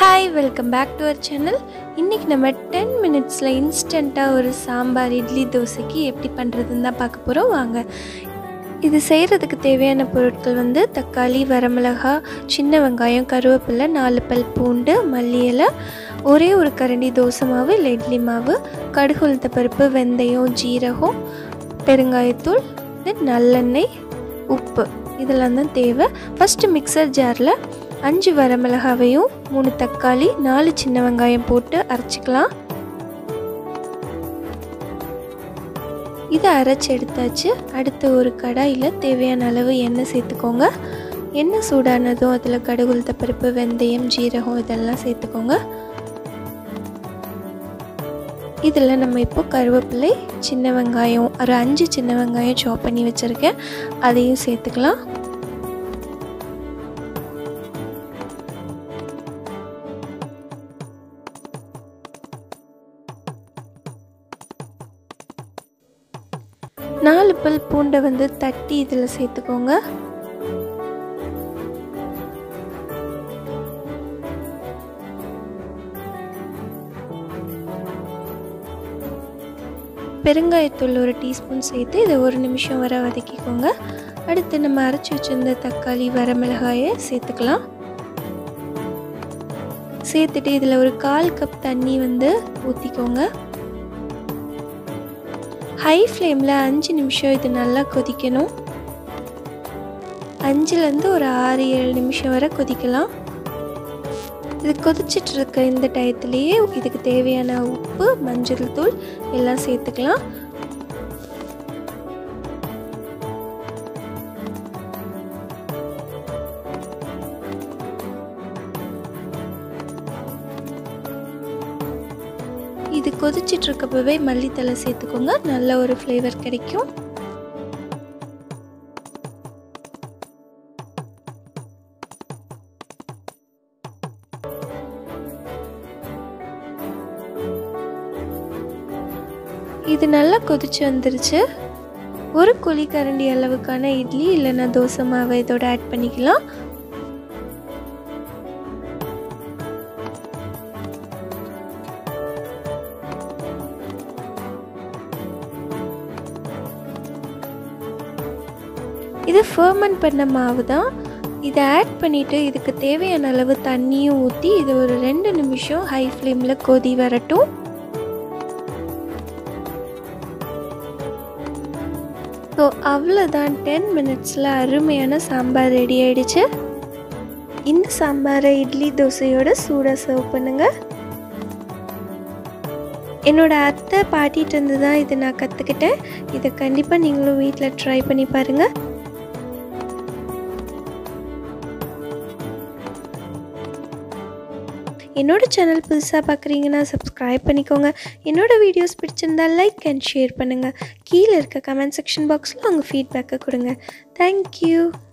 hi welcome back to our channel இன்றைக்கி நம்ம ten மினிட்ஸில் இன்ஸ்டண்ட்டாக ஒரு சாம்பார் இட்லி தோசைக்கு எப்படி பண்ணுறதுன்னு தான் பார்க்க போகிறோம் வாங்க இது செய்கிறதுக்கு தேவையான பொருட்கள் வந்து தக்காளி வரமிளகா சின்ன வெங்காயம் கருவேப்பிலை நாலு பல் பூண்டு மல்லி இலை ஒரே ஒரு கரண்டி தோசை மாவு இல்லை இட்லி மாவு கடுகு உளுத்த பருப்பு வெந்தயம் ஜீரகம் பெருங்காயத்தூள் தென் நல்லெண்ணெய் உப்பு இதெல்லாம் தான் தேவை ஃபஸ்ட்டு மிக்சர் ஜாரில் அஞ்சு வரமிளகாவையும் மூணு தக்காளி நாலு சின்ன வெங்காயம் போட்டு அரைச்சிக்கலாம் இதை அரைச்சி எடுத்தாச்சு அடுத்து ஒரு கடாயில் தேவையான அளவு எண்ணெய் சேர்த்துக்கோங்க எண்ணெய் சூடானதும் அதில் கடுகுளுத்த பருப்பு வெந்தயம் ஜீரகம் இதெல்லாம் சேர்த்துக்கோங்க இதில் நம்ம இப்போ கருவேப்பிலை சின்ன வெங்காயம் ஒரு அஞ்சு சின்ன வெங்காயம் சாப் பண்ணி வச்சுருக்கேன் அதையும் சேர்த்துக்கலாம் நாலு பல் பூண்டை வந்து தட்டி இதில் சேர்த்துக்கோங்க பெருங்காயத்தூள் ஒரு டீஸ்பூன் சேர்த்து இதை ஒரு நிமிஷம் வர வதக்கிக்கோங்க அடுத்து நம்ம அரைச்சி வச்சிருந்த தக்காளி வரமிளகாயை சேர்த்துக்கலாம் சேர்த்துட்டு இதில் ஒரு கால் கப் தண்ணி வந்து ஊற்றிக்கோங்க ஹை ஃப்ளேமில் அஞ்சு நிமிஷம் இது நல்லா கொதிக்கணும் அஞ்சுலேருந்து ஒரு ஆறு ஏழு நிமிஷம் வரை கொதிக்கலாம் இது கொதிச்சிட்டு இருக்க இந்த டயத்துலேயே இதுக்கு தேவையான உப்பு மஞ்சள் தூள் எல்லாம் சேர்த்துக்கலாம் இது கொதிச்சிட்டு இருக்கப்பவே மல்லித்தலை சேர்த்துக்கோங்க நல்ல ஒரு ஃப்ளேவர் கிடைக்கும் இது நல்லா கொதிச்சு வந்துருச்சு ஒரு குழி கரண்டி அளவுக்கான இட்லி இல்லைன்னா தோசை மாவை இதோட ஆட் பண்ணிக்கலாம் இது ஃபர்மன் பண்ண மாவு தான் இதை ஆட் பண்ணிவிட்டு இதுக்கு தேவையான அளவு தண்ணியும் ஊற்றி இது ஒரு ரெண்டு நிமிஷம் ஹை ஃப்ளேமில் கொதி வரட்டும் ஸோ அவ்வளோதான் டென் மினிட்ஸில் அருமையான சாம்பார் ரெடி ஆயிடுச்சு இந்த சாம்பாரை இட்லி தோசையோட சூடாக சர்வ் பண்ணுங்கள் என்னோட அத்தை பாட்டிகிட்டு இருந்து தான் இதை நான் கற்றுக்கிட்டேன் இதை கண்டிப்பாக நீங்களும் வீட்டில் ட்ரை பண்ணி பாருங்கள் என்னோட சேனல் புதுசாக பார்க்குறீங்கன்னா சப்ஸ்கிரைப் பண்ணிக்கோங்க என்னோட வீடியோஸ் பிடிச்சிருந்தா லைக் அண்ட் ஷேர் பண்ணுங்கள் கீழே இருக்க கமெண்ட் செக்ஷன் பாக்ஸில் உங்கள் ஃபீட்பேக்கை கொடுங்க தேங்க்யூ